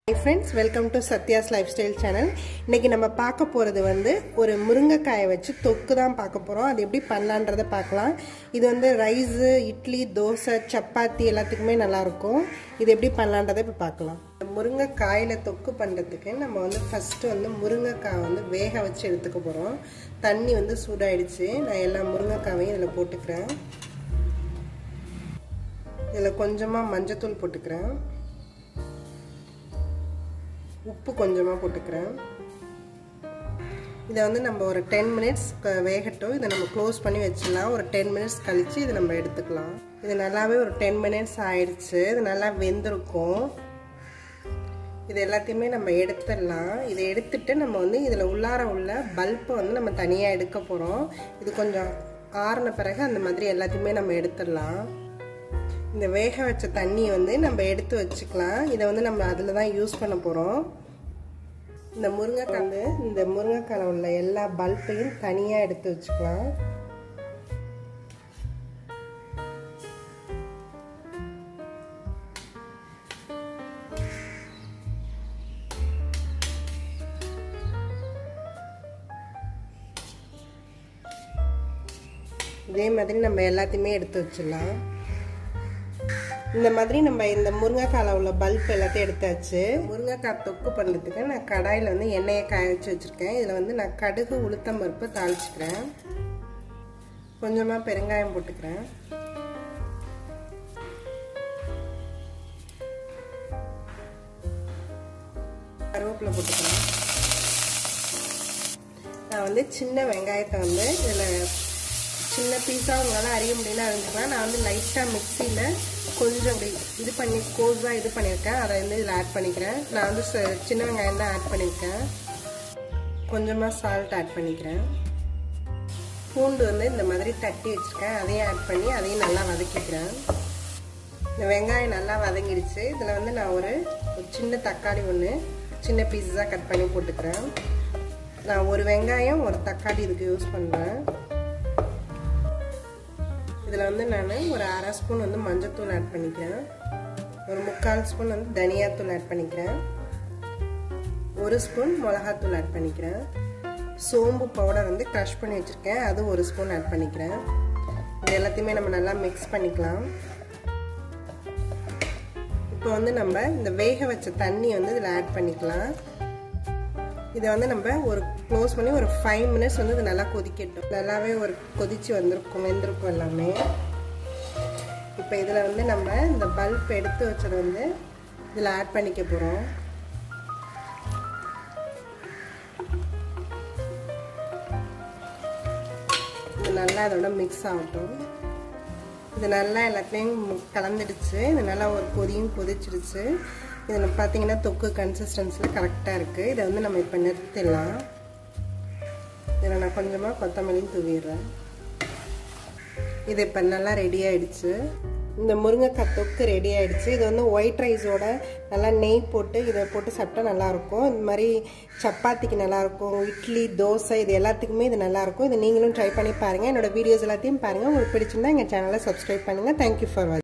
high friends welcome to Sathya's lifestyle channel இன்றைக்கி நம்ம பார்க்க போகிறது வந்து ஒரு முருங்கைக்காயை வச்சு தொக்கு தான் பார்க்க போகிறோம் அது எப்படி பண்ணலான்றதை பார்க்கலாம் இது வந்து ரைஸு இட்லி தோசை சப்பாத்தி எல்லாத்துக்குமே நல்லாயிருக்கும் இது எப்படி பண்ணலான்றதை இப்போ பார்க்கலாம் முருங்கைக்காயில் தொக்கு பண்ணுறதுக்கு நம்ம வந்து ஃபஸ்ட்டு வந்து முருங்கைக்காய் வந்து வேக வச்சு எடுத்துக்க போகிறோம் தண்ணி வந்து சூடாயிடுச்சு நான் எல்லா முருங்கைக்காவையும் இதில் போட்டுக்கிறேன் இதில் கொஞ்சமாக மஞ்சத்தூள் போட்டுக்கிறேன் உப்பு கொஞ்சமாக போட்டுக்கிறேன் இதை வந்து நம்ம ஒரு டென் மினிட்ஸ் வேகட்டும் இதை நம்ம க்ளோஸ் பண்ணி வச்சிடலாம் ஒரு டென் மினிட்ஸ் கழித்து இதை நம்ம எடுத்துக்கலாம் இது நல்லாவே ஒரு டென் மினிட்ஸ் ஆயிடுச்சு இது நல்லா வெந்திருக்கும் இது எல்லாத்தையுமே நம்ம எடுத்துடலாம் இதை எடுத்துட்டு நம்ம வந்து இதில் உள்ளார உள்ள பல்பை வந்து நம்ம தனியாக எடுக்க போகிறோம் இது கொஞ்சம் ஆறின பிறகு அந்த மாதிரி எல்லாத்தையுமே நம்ம எடுத்துடலாம் இந்த வேக வச்ச தண்ணியை வந்து நம்ம எடுத்து வச்சுக்கலாம் இதை வந்து நம்ம அதில் தான் யூஸ் பண்ண போகிறோம் இந்த முருங்கைக்காய் வந்து இந்த முருங்கைக்காயில் உள்ள எல்லா பல்பையும் தனியாக எடுத்து வச்சுக்கலாம் இதே மாதிரி நம்ம எல்லாத்தையுமே எடுத்து வச்சிடலாம் இந்த மாதிரி நம்ம இந்த முருங்கைக்காயில் உள்ள பல்ப் எல்லாத்தையும் எடுத்தாச்சு முருங்கைக்காய் தொக்கு பண்ணுறதுக்கு நான் கடாயில் வந்து எண்ணெயை காய வச்சு வச்சுருக்கேன் இதில் வந்து நான் கடுகு உளுத்தம் பருப்பு தாளிச்சுக்கிறேன் கொஞ்சமாக பெருங்காயம் போட்டுக்கிறேன் கருவேப்பிலை போட்டுக்கிறேன் நான் வந்து சின்ன வெங்காயத்தை வந்து இதில் சின்ன பீஸாக உங்களால் அறிய முடியல அறிஞ்சுக்கலாம் நான் வந்து லைட்டாக மிக்சியில் கொஞ்சம் அப்படி இது பண்ணி கோஸாக இது பண்ணியிருக்கேன் அதை வந்து இதில் ஆட் பண்ணிக்கிறேன் நான் வந்து சின்ன வெங்காயம் தான் ஆட் பண்ணியிருக்கேன் கொஞ்சமாக சால்ட் ஆட் பண்ணிக்கிறேன் பூண்டு வந்து இந்த மாதிரி தட்டி வச்சுருக்கேன் அதையும் ஆட் பண்ணி அதையும் நல்லா வதக்கிக்கிறேன் இந்த வெங்காயம் நல்லா வதங்கிடுச்சு இதில் வந்து நான் ஒரு சின்ன தக்காளி ஒன்று சின்ன பீஸஸாக கட் பண்ணி போட்டுக்கிறேன் நான் ஒரு வெங்காயம் ஒரு தக்காளி இதுக்கு யூஸ் பண்ணுறேன் இதில் வந்து நான் ஒரு அரை ஸ்பூன் வந்து மஞ்சத்தூள் ஆட் பண்ணிக்கிறேன் ஒரு முக்கால் ஸ்பூன் வந்து தனியாத்தூள் ஆட் பண்ணிக்கிறேன் ஒரு ஸ்பூன் மிளகாத்தூள் ஆட் பண்ணிக்கிறேன் சோம்பு பவுடர் வந்து க்ரஷ் பண்ணி வச்சுருக்கேன் அது ஒரு ஸ்பூன் ஆட் பண்ணிக்கிறேன் இது எல்லாத்தையுமே நம்ம நல்லா மிக்ஸ் பண்ணிக்கலாம் இப்போ வந்து நம்ம இந்த வேக வச்ச தண்ணி வந்து இதில் ஆட் பண்ணிக்கலாம் இதை வந்து நம்ம ஒரு க்ளோஸ் பண்ணி ஒரு ஃபைவ் மினிட்ஸ் வந்து இது நல்லா கொதிக்கட்டும் நல்லாவே ஒரு கொதிச்சு வந்திருக்கும் வெந்திருக்கும் எல்லாமே இப்போ இதில் வந்து நம்ம இந்த பல்ப் எடுத்து வச்சதை வந்து இதில் ஆட் பண்ணிக்க போகிறோம் இது நல்லா அதோட மிக்ஸ் ஆகட்டும் இது நல்லா எல்லாத்துலேயும் கலந்துடுச்சு இது நல்லா ஒரு கொதியும் கொதிச்சிடுச்சு இதில் பார்த்தீங்கன்னா தொக்கு கன்சிஸ்டன்சியில் கரெக்டாக இருக்குது இதை வந்து நம்ம இப்போ நிறுத்திடலாம் இதில் நான் கொஞ்சமாக கொத்தமல்லியும் தூவிடுறேன் இது இப்போ நல்லா ரெடி ஆயிடுச்சு இந்த முருங்கைக்காய் தொக்கு ரெடி ஆயிடுச்சு இது வந்து ஒயிட் ரைஸோட நல்லா நெய் போட்டு இதை போட்டு சாப்பிட்டா நல்லாயிருக்கும் இந்த மாதிரி சப்பாத்திக்கு நல்லாயிருக்கும் இட்லி தோசை இது எல்லாத்துக்குமே இது நல்லாயிருக்கும் இது நீங்களும் ட்ரை பண்ணி பாருங்கள் என்னோட வீடியோஸ் எல்லாத்தையும் பாருங்கள் உங்களுக்கு பிடிச்சிருந்தா எங்கள் சேனலை சப்ஸ்கிரைப் பண்ணுங்கள் தேங்க்யூ ஃபார் வாட்சிங்